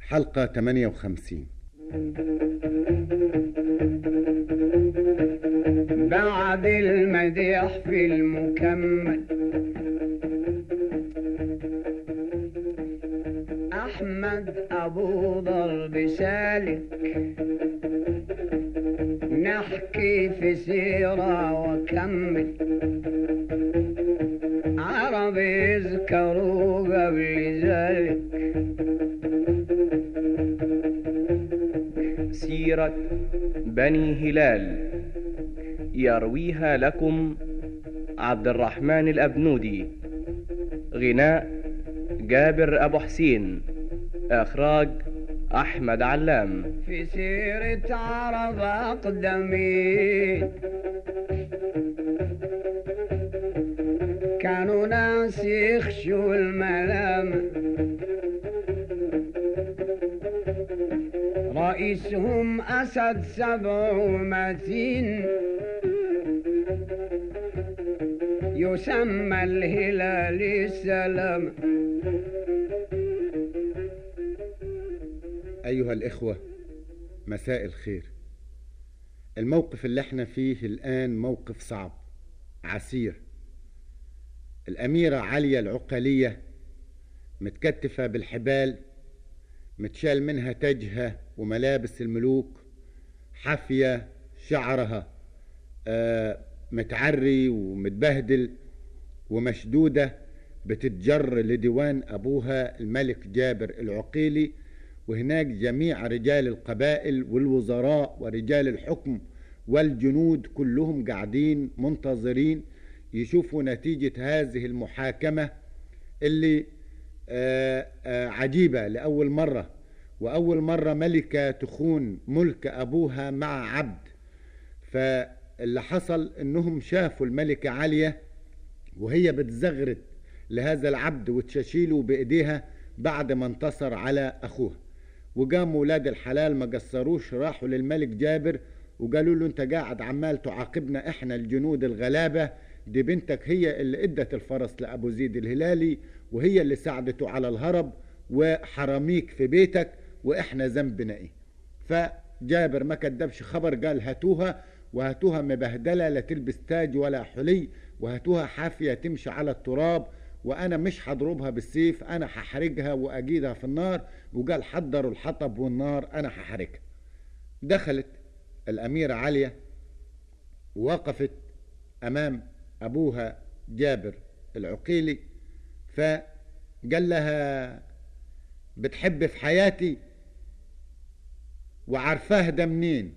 حلقة 58 بعد المديح في المكمل أحمد أبو ضرب سالك نحكي في سيرة وكمل عرب يذكروا قبل ذلك سيرة بني هلال يرويها لكم عبد الرحمن الأبنودي غناء جابر أبو حسين إخراج أحمد علام في سيرة عرب أقدمين كانوا ناس يخشوا الملامة رئيسهم أسد سبع ومتين يسمى الهلال السلام أيها الإخوة مساء الخير الموقف اللي احنا فيه الآن موقف صعب عسير الأميرة عليا العقلية متكتفة بالحبال متشال منها تاجها وملابس الملوك حافية شعرها آه متعري ومتبهدل ومشدودة بتتجر لديوان أبوها الملك جابر العقيلي وهناك جميع رجال القبائل والوزراء ورجال الحكم والجنود كلهم قاعدين منتظرين يشوفوا نتيجة هذه المحاكمة اللي آآ آآ عجيبة لأول مرة وأول مرة ملكة تخون ملك أبوها مع عبد فاللي حصل إنهم شافوا الملكة عالية وهي بتزغرد لهذا العبد وتشاشيله بإيديها بعد ما انتصر على أخوها وقاموا ولاد الحلال ما قصروش راحوا للملك جابر وقالوا له انت قاعد عمال تعاقبنا احنا الجنود الغلابة دي بنتك هي اللي ادت الفرس لأبو زيد الهلالي وهي اللي ساعدته على الهرب وحراميك في بيتك واحنا ذنبنا ايه فجابر ما كدبش خبر قال هاتوها وهاتوها مبهدلة لا تلبس تاج ولا حلي وهاتوها حافية تمشي على التراب وانا مش هضربها بالسيف انا هحرجها واجيدها في النار وقال حضروا الحطب والنار انا هحرجها دخلت الاميرة علية ووقفت امام ابوها جابر العقيلي فقال لها بتحب في حياتي وعارفاه ده منين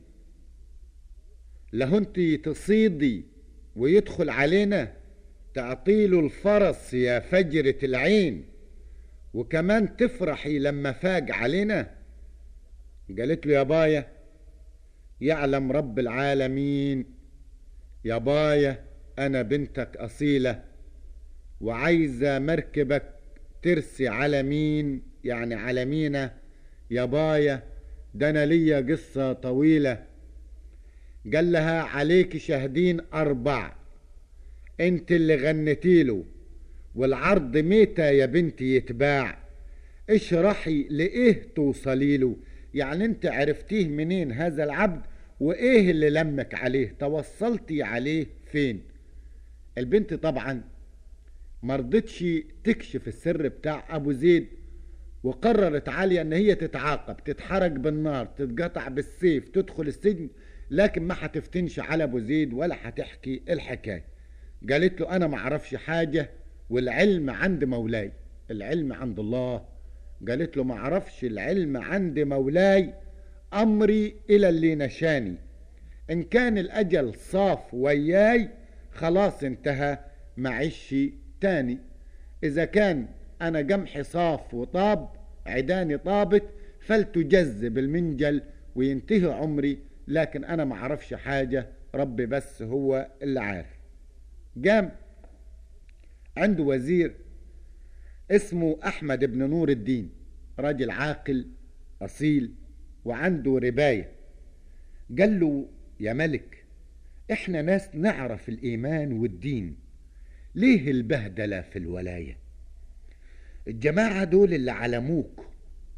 لهو انت تصيدي ويدخل علينا تعطيله الفرس يا فجرة العين وكمان تفرحي لما فاق علينا قالت له يا بايا يعلم رب العالمين يا بايا انا بنتك اصيلة وعايزة مركبك ترسي على مين يعني على مينا يا بايا ده انا ليا قصة طويلة قال لها عليك شاهدين اربع انت اللي غنتي له والعرض ميتة يا بنتي يتباع اشرحي لايه توصلي له يعني انت عرفتيه منين هذا العبد وايه اللي لمك عليه توصلتي عليه فين البنت طبعا مرضتش تكشف السر بتاع ابو زيد وقررت عالية ان هي تتعاقب تتحرق بالنار تتقطع بالسيف تدخل السجن لكن ما هتفتنش على ابو زيد ولا هتحكي الحكايه قالت له انا ما اعرفش حاجه والعلم عند مولاي العلم عند الله قالت له ما اعرفش العلم عند مولاي امري الى اللي نشاني ان كان الاجل صاف وياي خلاص انتهى معيش تاني اذا كان انا جمحي صاف وطاب عداني طابت فلتجذب المنجل وينتهي عمري لكن انا ما اعرفش حاجه ربي بس هو اللي عارف قام عنده وزير اسمه احمد بن نور الدين راجل عاقل اصيل وعنده ربايه قال له يا ملك احنا ناس نعرف الايمان والدين ليه البهدله في الولايه الجماعه دول اللي علموك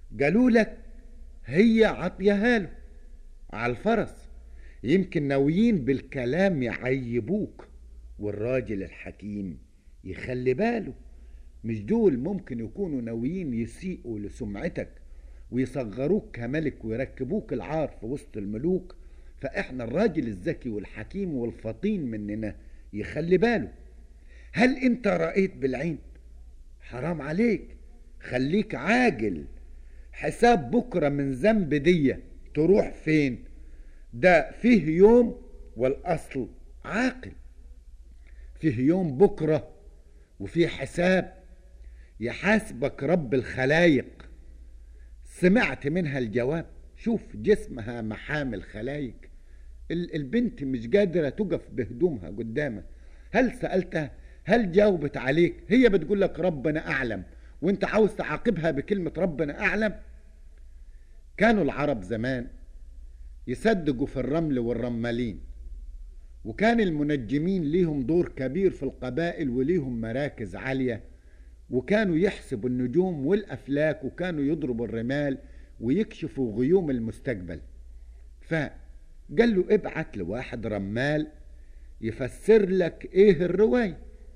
قالوا لك هي عطيها له على الفرس يمكن ناويين بالكلام يعيبوك والراجل الحكيم يخلي باله مش دول ممكن يكونوا ناويين يسيئوا لسمعتك ويصغروك كملك ويركبوك العار في وسط الملوك فاحنا الراجل الذكي والحكيم والفطين مننا يخلي باله هل انت رأيت بالعين حرام عليك خليك عاجل حساب بكرة من ذنب دي تروح فين ده فيه يوم والأصل عاقل فيه يوم بكرة وفيه حساب يحاسبك رب الخلايق سمعت منها الجواب شوف جسمها محامي الخلايق ال- البنت مش قادرة تقف بهدومها قدامك هل سألتها هل جاوبت عليك هي بتقول لك ربنا أعلم وانت عاوز تعاقبها بكلمة ربنا أعلم كانوا العرب زمان يصدقوا في الرمل والرمالين وكان المنجمين ليهم دور كبير في القبائل وليهم مراكز عالية وكانوا يحسبوا النجوم والأفلاك وكانوا يضربوا الرمال ويكشفوا غيوم المستقبل فقال له ابعت لواحد رمال يفسر لك ايه الرواية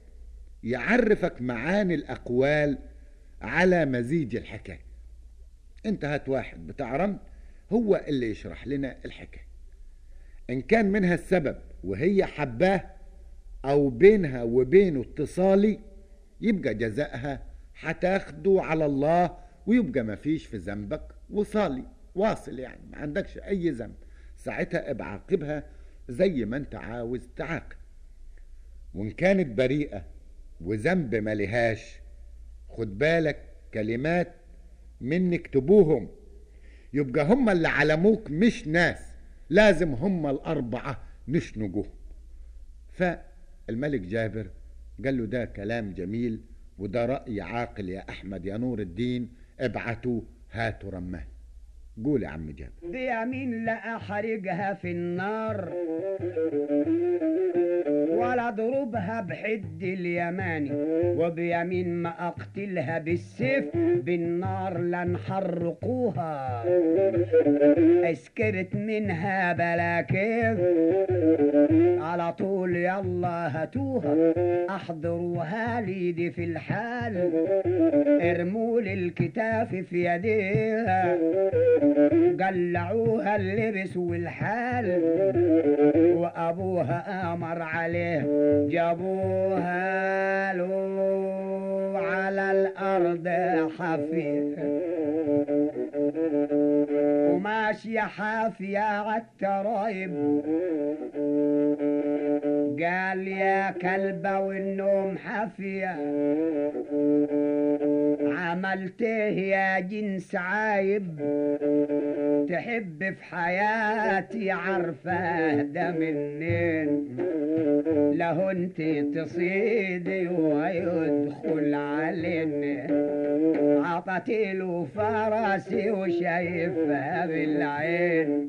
يعرفك معاني الأقوال على مزيج الحكاية انت هات واحد بتاع رمل هو اللي يشرح لنا الحكاية إن كان منها السبب وهي حباه أو بينها وبينه اتصالي يبقى جزائها هتاخده على الله ويبقى ما فيش في ذنبك وصالي واصل يعني ما عندكش أي ذنب ساعتها ابعاقبها زي ما انت عاوز تعاقب وإن كانت بريئة وذنب ملهاش خد بالك كلمات من اكتبوهم يبقى هم اللي علموك مش ناس لازم هم الأربعة نشنجوهم فالملك جابر قال له ده كلام جميل وده رأي عاقل يا أحمد يا نور الدين ابعتوا هاتوا رمان قول يا عم جابر بيمين لا احرقها في النار ولا اضربها بحد اليماني وبيمين ما اقتلها بالسيف بالنار لا نحرقوها اسكرت منها بلا كيف على طول يلا هاتوها احضروها لي دي في الحال ارموا لي الكتاف في يديها قلعوها اللبس والحال وابوها امر عليه جابوها له على الارض حفيف وماشية حافية عالترايب قال يا كلبة والنوم حافية عملته يا جنس عايب تحب في حياتي عارفة ده منين له انت تصيدي ويدخل علينا عطتي له فرسي وشايفها بالعين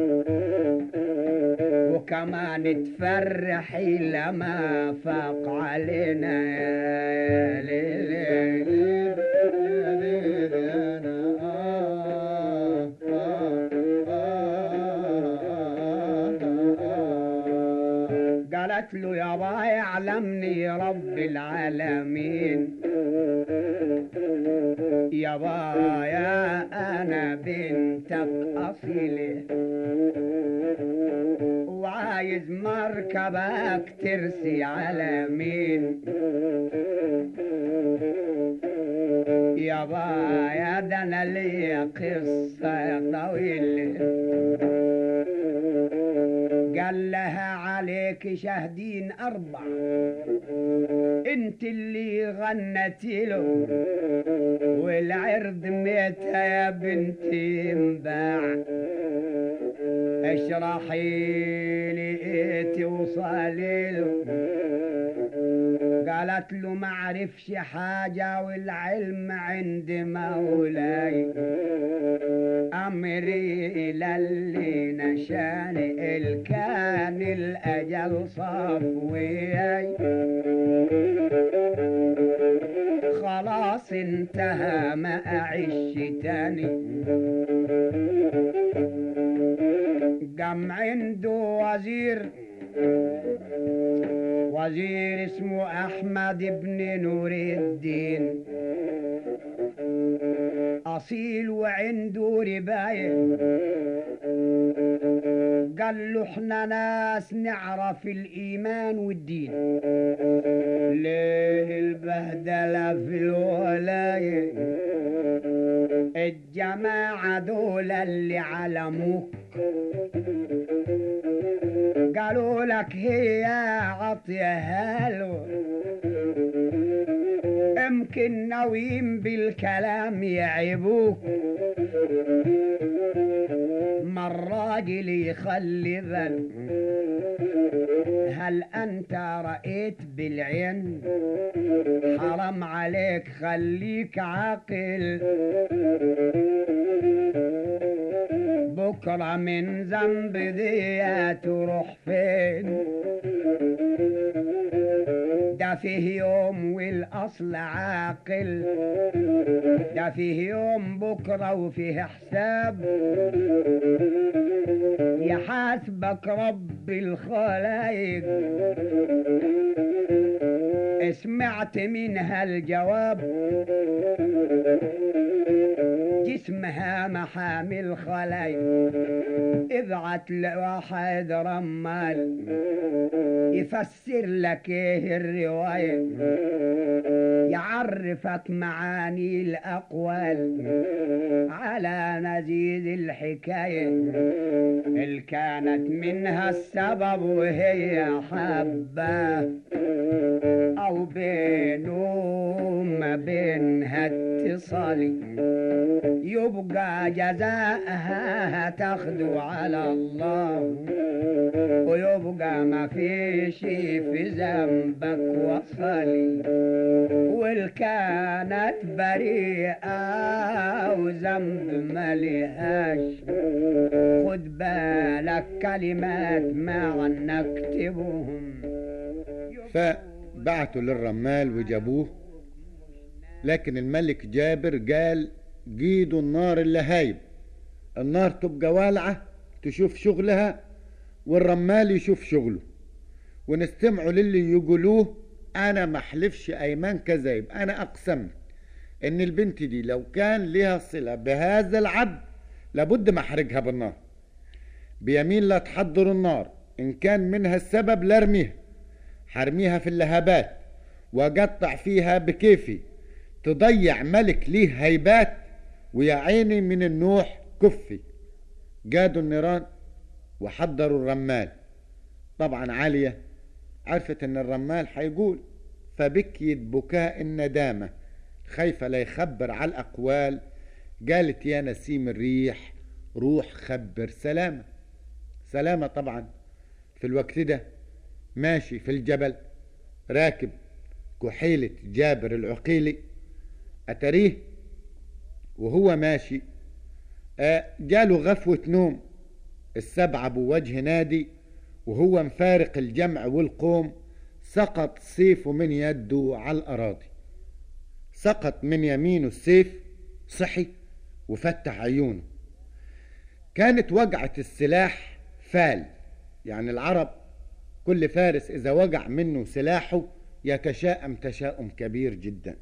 وكمان تفرحي لما فاق علينا يا ليلي قالت له يا با يعلمني رب العالمين يا بايا انا بنتك اصيله وعايز مركبك ترسي على مين يا بايا ده انا ليا قصه طويله قال لها عليك شاهدين أربع انت اللي غنتي له والعرض ميتها يا بنتي انباع اشرحي لي توصلي له قالت له ما عرفش حاجة والعلم عند مولاي أمري إلى اللي نشاني الكان الأجل صفوي خلاص انتهى ما اعيش تاني قام عنده وزير وزير اسمه احمد بن نور الدين اصيل وعنده ربايه قال له احنا ناس نعرف الايمان والدين ليه البهدله في الولايه الجماعه دول اللي علموك قالوا لك هي عطيه هلو يمكن ناويين بالكلام يعيبوك ما الراجل يخلي ذل هل انت رأيت بالعين حرام عليك خليك عاقل بكرة من ذنب دي تروح فين ده فيه يوم والاصل عاقل ده فيه يوم بكره وفيه حساب يحاسبك رب الخلايق سمعت منها الجواب جسمها محامل خلايق ابعت لواحد رمال يفسر لك ايه الرواية يعرفك معاني الأقوال على نزيد الحكاية اللي كانت منها السبب وهي حبة أو بينه ما بينها اتصال يبقى جزاءها تاخذ على الله ويبقى ما فيش في ذنبك وصلي والكانت بريئة وذنب ملهاش خد بالك كلمات ما نكتبهم فبعتوا للرمال وجابوه لكن الملك جابر قال جيدوا النار اللي هايب النار تبقى والعة تشوف شغلها والرمال يشوف شغله ونستمعوا للي يقولوه انا ما احلفش ايمان كذايب انا اقسمت ان البنت دي لو كان لها صلة بهذا العبد لابد ما احرقها بالنار بيمين لا تحضر النار ان كان منها السبب لارميها حرميها في اللهبات واقطع فيها بكيفي تضيع ملك ليه هيبات ويا عيني من النوح كفي جادوا النيران وحضروا الرمال طبعا عالية عرفت ان الرمال حيقول فبكيت بكاء الندامة خايفة لا يخبر على الأقوال قالت يا نسيم الريح روح خبر سلامة سلامة طبعا في الوقت ده ماشي في الجبل راكب كحيلة جابر العقيلي أتريه وهو ماشي آه جاله غفوة نوم السبعة بوجه نادي وهو مفارق الجمع والقوم سقط سيفه من يده على الأراضي سقط من يمينه السيف صحي وفتح عيونه كانت وجعة السلاح فال يعني العرب كل فارس إذا وجع منه سلاحه يتشاءم تشاؤم كبير جدا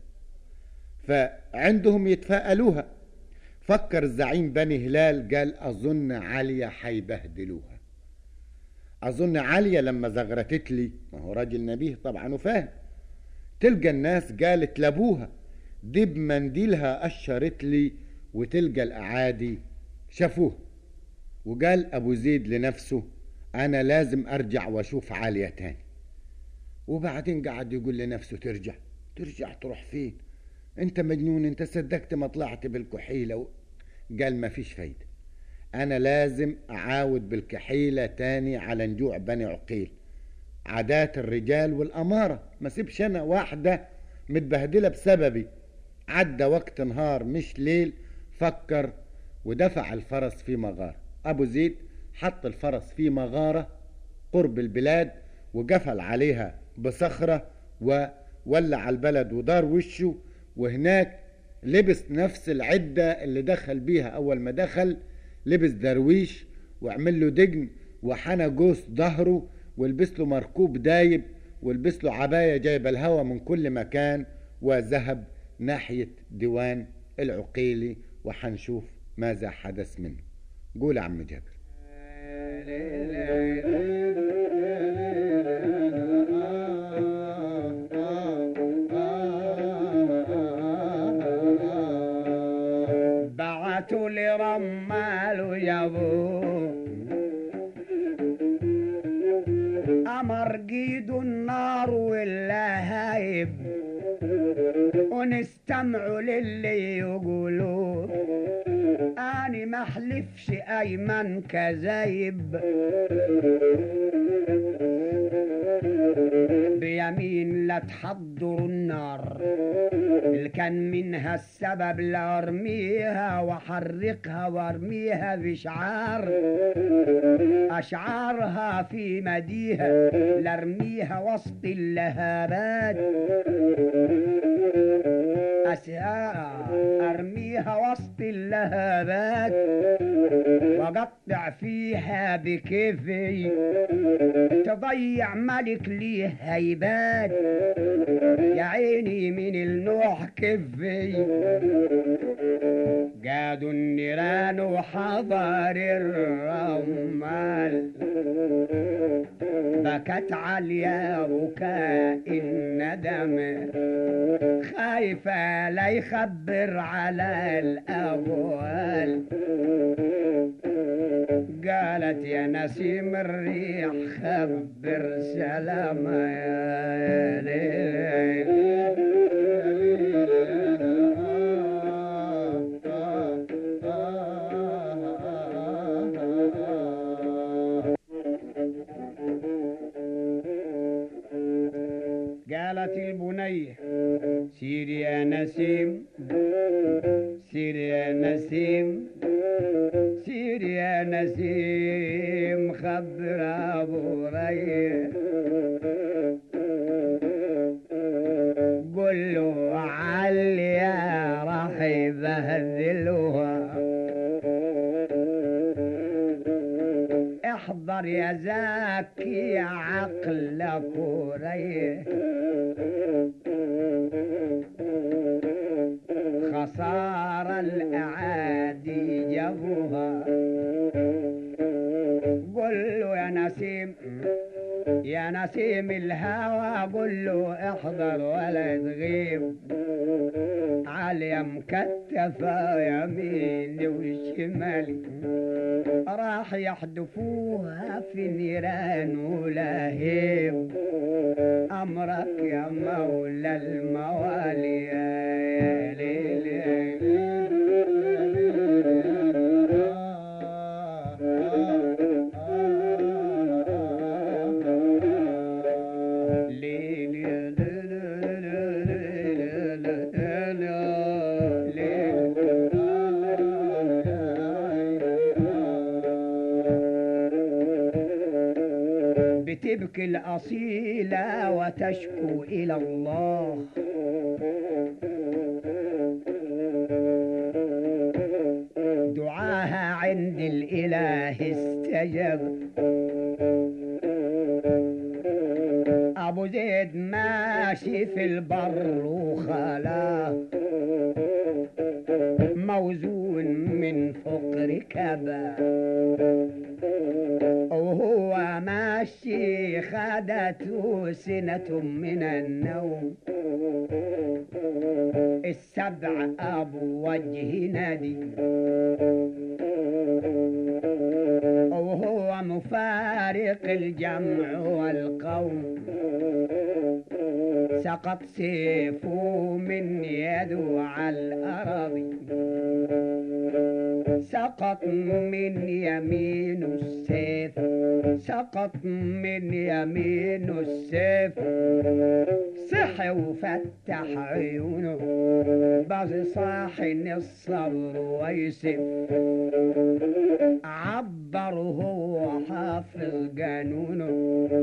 فعندهم يتفائلوها فكر الزعيم بني هلال قال أظن عليا حيبهدلوها أظن عليا لما زغرتت لي ما هو راجل نبيه طبعا وفاهم تلقى الناس قالت لابوها دي بمنديلها أشرت لي وتلقى الأعادي شافوها وقال أبو زيد لنفسه أنا لازم أرجع وأشوف عالية تاني وبعدين قعد يقول لنفسه ترجع ترجع تروح فين انت مجنون انت صدقت ما طلعت بالكحيلة و... قال ما فيش فايدة انا لازم اعاود بالكحيلة تاني على نجوع بني عقيل عادات الرجال والامارة ما سيبش انا واحدة متبهدلة بسببي عدى وقت نهار مش ليل فكر ودفع الفرس في مغارة ابو زيد حط الفرس في مغارة قرب البلاد وقفل عليها بصخرة وولع البلد ودار وشه وهناك لبس نفس العدة اللي دخل بيها أول ما دخل لبس درويش وعمل له دجن وحنى جوز ظهره ولبس له مركوب دايب ولبس له عباية جايبة الهوا من كل مكان وذهب ناحية ديوان العقيلي وحنشوف ماذا حدث منه قول يا عم جابر بعتوا لرمال ويابو أمر قيد النار واللهايب ونستمعوا للي يقولوا أني ما احلفش أيمن كذايب بيمين لا تحضروا النار اللي كان منها السبب لارميها واحرقها وارميها بشعار اشعارها في مديها لارميها وسط اللهابات أسياء أرميها وسط اللهبات وقطع فيها بكيفي تضيع ملك ليه هيبات يا عيني من النوح كفي قادوا النيران وحضر الرمال بكت عليا بكاء الندم خايفة لا يخبر على الأبوال قالت يا نسيم الريح خبر سلام يا ليل قالت البنية سير يا نسيم سير يا نسيم سير يا نسيم خبر ابو ريح قل له علي يا راح يبهدلوها احضر يا زاكي عقلك وريح خسارة الأعادي جابوها قل له يا نسيم يا نسيم الهوى قل له احضر ولا تغيب عالية مكتفة يميني وشمالي راح يحدفوها في نيران ولهيب أمرك يا مولى الموالي يا ليل يا ليل يا بتبكي الأصيلة وتشكو إلى الله دعاها عند الإله استجب أبو زيد ماشي في البر وخلاه موزون من فقر كبا وهو ماشي خدته سنة من النوم السبع أبو وجه نادي وهو مفارق الجمع والقوم سقط سيفه من يده على الأراضي سقط من يمين السيف سقط من يمين السيف صحي وفتح عيونه بس صاحن الصبر ويسب عبر هو حافظ قانونه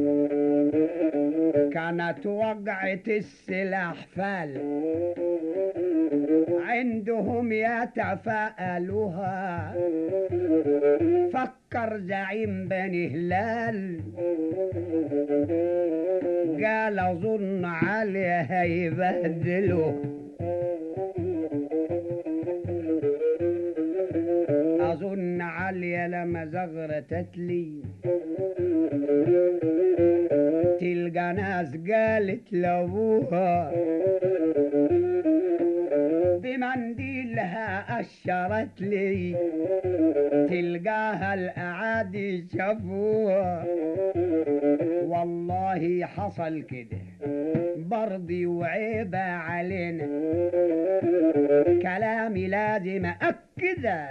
كانت وقعة السلاح فال عندهم يتفاءلوها فكر زعيم بني هلال قال اظن عليه هيبهدله اظن عليا لما زغرتت لي تلقى ناس قالت لابوها بمنديلها أشرت لي تلقاها الأعادي شافوها والله حصل كده برضي وعيبة علينا كلامي لازم أكده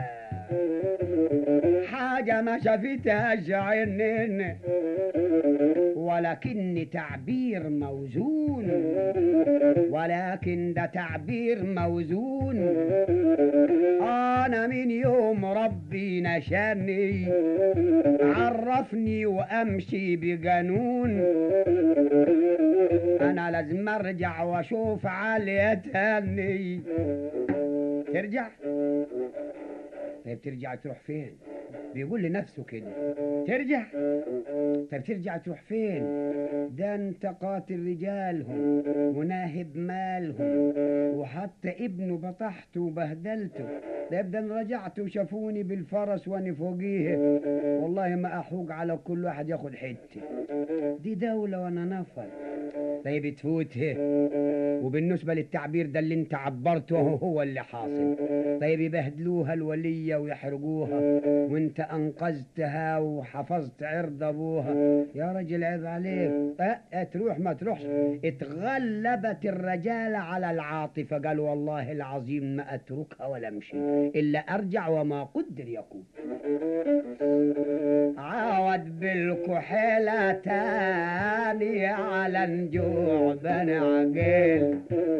حاجة ما شافتهاش عينين ولكن تعبير موزون ولكن ده تعبير موزون أنا من يوم ربي نشاني عرفني وأمشي بقانون أنا لازم أرجع وأشوف علي تاني ترجع طيب ترجع تروح فين بيقول لنفسه كده ترجع طيب ترجع تروح فين ده انت قاتل رجالهم وناهب مالهم وحتى ابنه بطحته وبهدلته ده يبدا أنا رجعت وشافوني بالفرس وانا فوقيه والله ما احوق على كل واحد ياخد حته دي دولة وانا نفر طيب تفوته وبالنسبة للتعبير ده اللي انت عبرته هو اللي حاصل طيب يبهدلوها الولية ويحرقوها وانت انقذتها وحفظت عرض ابوها يا رجل عيب عليك أه تروح ما تروحش اتغلبت الرجالة على العاطفة قال والله العظيم ما اتركها ولا امشي الا ارجع وما قدر يكون عاود بالكحيلة تاني على نجوع بن عقيل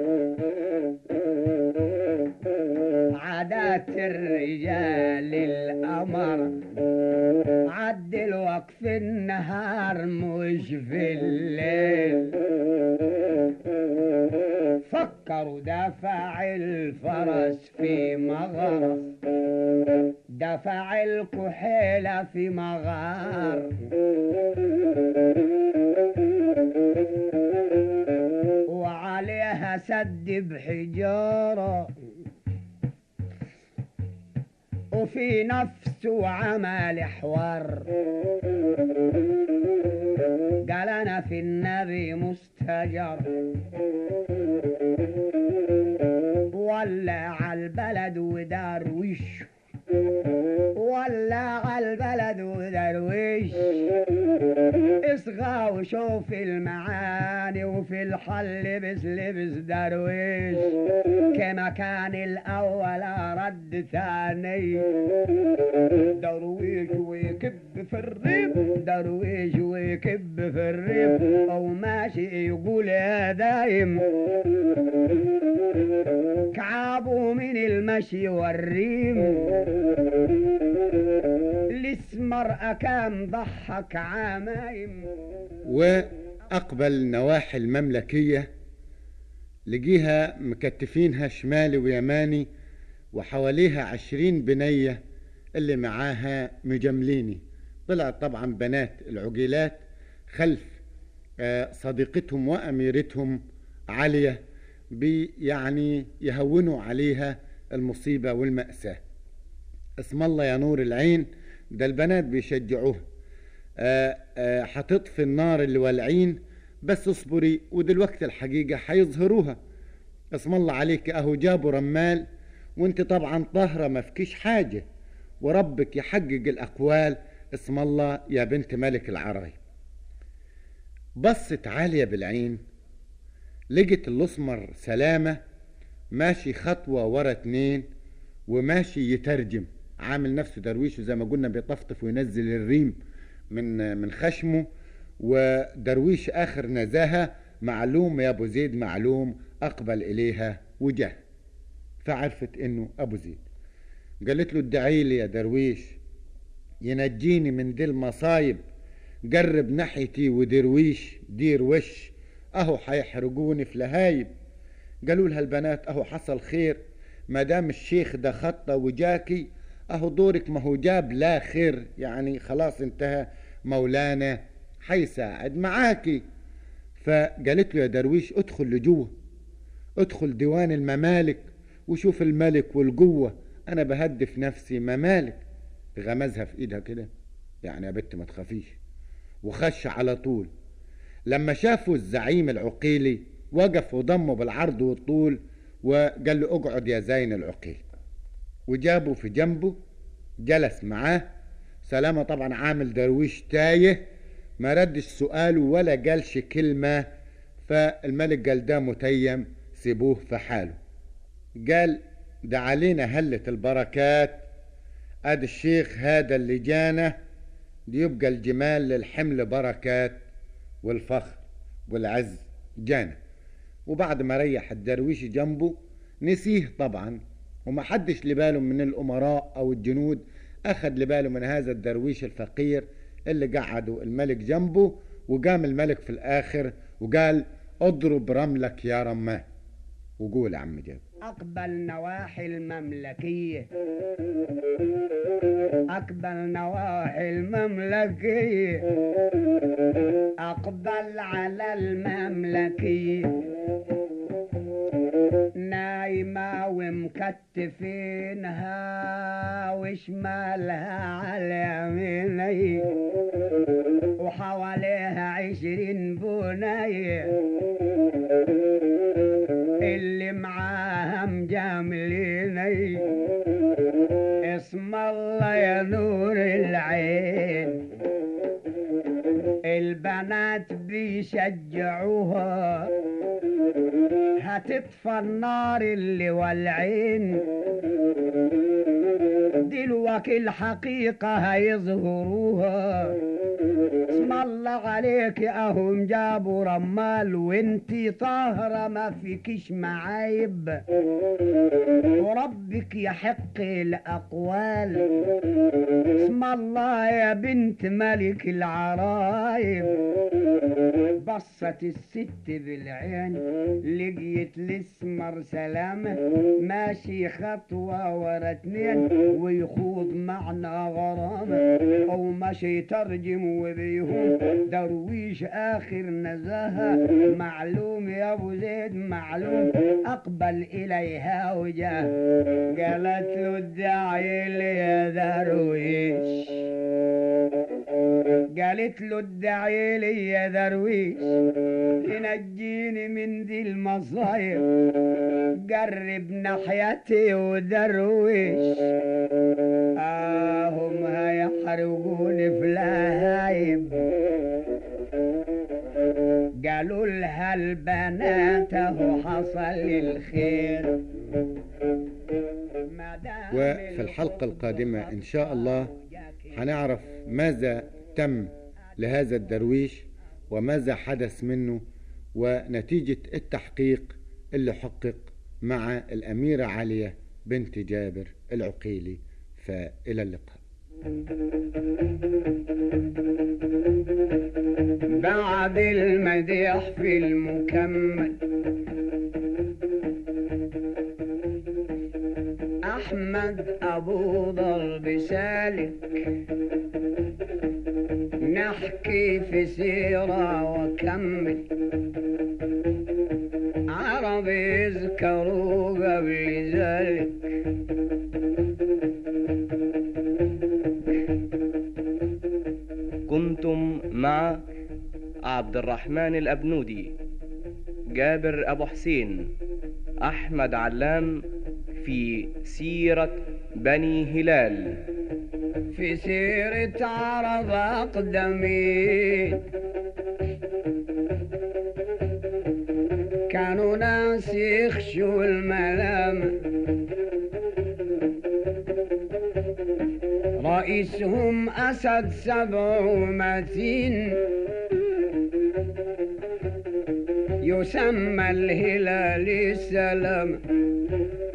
عادات الرجال الأمر عدل وقف النهار مش في الليل فكروا دفع الفرس في مغرف دفع الكحيلة في مغار وعليها سد بحجارة وفي نفسه عمل حوار قال انا في النبي مستجر ولع البلد ودرويش ولع البلد ودرويش اصغى وشوف المعاني وفي الحل لبس لبس درويش كما كان الاول رد ثاني درويش ويكب في الريب درويش ويكب في الريب او ماشي يقول يا دايم كعبه من المشي والريم الاسمر كان ضحك عمايم وأقبل النواحي المملكية لقيها مكتفينها شمالي ويماني وحواليها عشرين بنية اللي معاها مجمليني طلعت طبعا بنات العقيلات خلف آه، صديقتهم وأميرتهم علية بي يعني يهونوا عليها المصيبة والمأساة اسم الله يا نور العين ده البنات بيشجعوها آه، آه، هتطفي النار اللي والعين بس اصبري ودلوقتي الحقيقة هيظهروها اسم الله عليك اهو جابوا رمال وانت طبعا طاهرة ما فيكيش حاجة وربك يحقق الأقوال اسم الله يا بنت ملك العراي بصت عالية بالعين لقت الأسمر سلامة ماشي خطوة ورا اتنين وماشي يترجم عامل نفسه درويش وزي ما قلنا بيطفطف وينزل الريم من من خشمه ودرويش آخر نزاهة معلوم يا ابو زيد معلوم اقبل اليها وجه فعرفت انه ابو زيد قالت له ادعي لي يا درويش ينجيني من دي المصايب قرب ناحيتي ودرويش دير وش اهو حيحرقوني في لهايب قالوا لها البنات اهو حصل خير ما دام الشيخ ده خطه وجاكي اهو دورك ما هو جاب لا خير يعني خلاص انتهى مولانا حيساعد معاكي فقالت له يا درويش ادخل لجوه ادخل ديوان الممالك وشوف الملك والجوة انا بهدف نفسي ممالك غمزها في ايدها كده يعني يا بت ما تخافيش وخش على طول لما شافوا الزعيم العقيلي وقف وضمه بالعرض والطول وقال له اقعد يا زين العقيل وجابه في جنبه جلس معاه سلامة طبعا عامل درويش تايه ما ردش سؤاله ولا قالش كلمة فالملك قال ده متيم سيبوه في حاله قال ده علينا هلة البركات ادي الشيخ هذا اللي جانا دي يبقى الجمال للحمل بركات والفخر والعز جانا وبعد ما ريح الدرويش جنبه نسيه طبعا وما حدش لباله من الأمراء أو الجنود أخذ لباله من هذا الدرويش الفقير اللي قعدوا الملك جنبه وقام الملك في الآخر وقال اضرب رملك يا رماه وقول يا عم جاب أقبل نواحي المملكية أقبل نواحي المملكية أقبل على المملكية نايمة ومكتفينها وشمالها على يميني وحواليها عشرين بنية اللي معاها مجامليني اسم الله يا نور العين البنات بيشجعوها هتطفى النار اللي والعين دلوقتي الحقيقة هيظهروها اسم الله عليك اهم جابوا رمال وانتي طاهرة ما فيكش معايب وربك يحق الأقوال اسم الله يا بنت ملك العرايب بصت الست بالعين لقيت الاسمر سلامة ماشي خطوة ورا اتنين ويخوض معنا غرامة أو ماشي يترجم وبيهم درويش آخر نزاهة معلوم يا أبو زيد معلوم أقبل إليها وجاه قالت له ادعي لي يا درويش قالت له ادعي لي يا درويش تنجيني من دي المصايب قرب ناحيتي ودرويش آهم هيحرقوني في لهايب قالوا لها البنات اهو حصل الخير وفي الحلقة القادمة إن شاء الله هنعرف ماذا تم لهذا الدرويش وماذا حدث منه ونتيجة التحقيق اللي حقق مع الأميرة علية بنت جابر العقيلي فإلى اللقاء بعد المديح في المكمل أحمد أبو ضرب سالك نحكي في سيرة وكمل عرب يذكروا قبل ذلك كنتم مع عبد الرحمن الأبنودي جابر أبو حسين أحمد علام في سيرة بني هلال في سيرة عرب أقدمين كانوا ناس يخشوا الملام رئيسهم أسد سبع متين يسمى الهلال السلام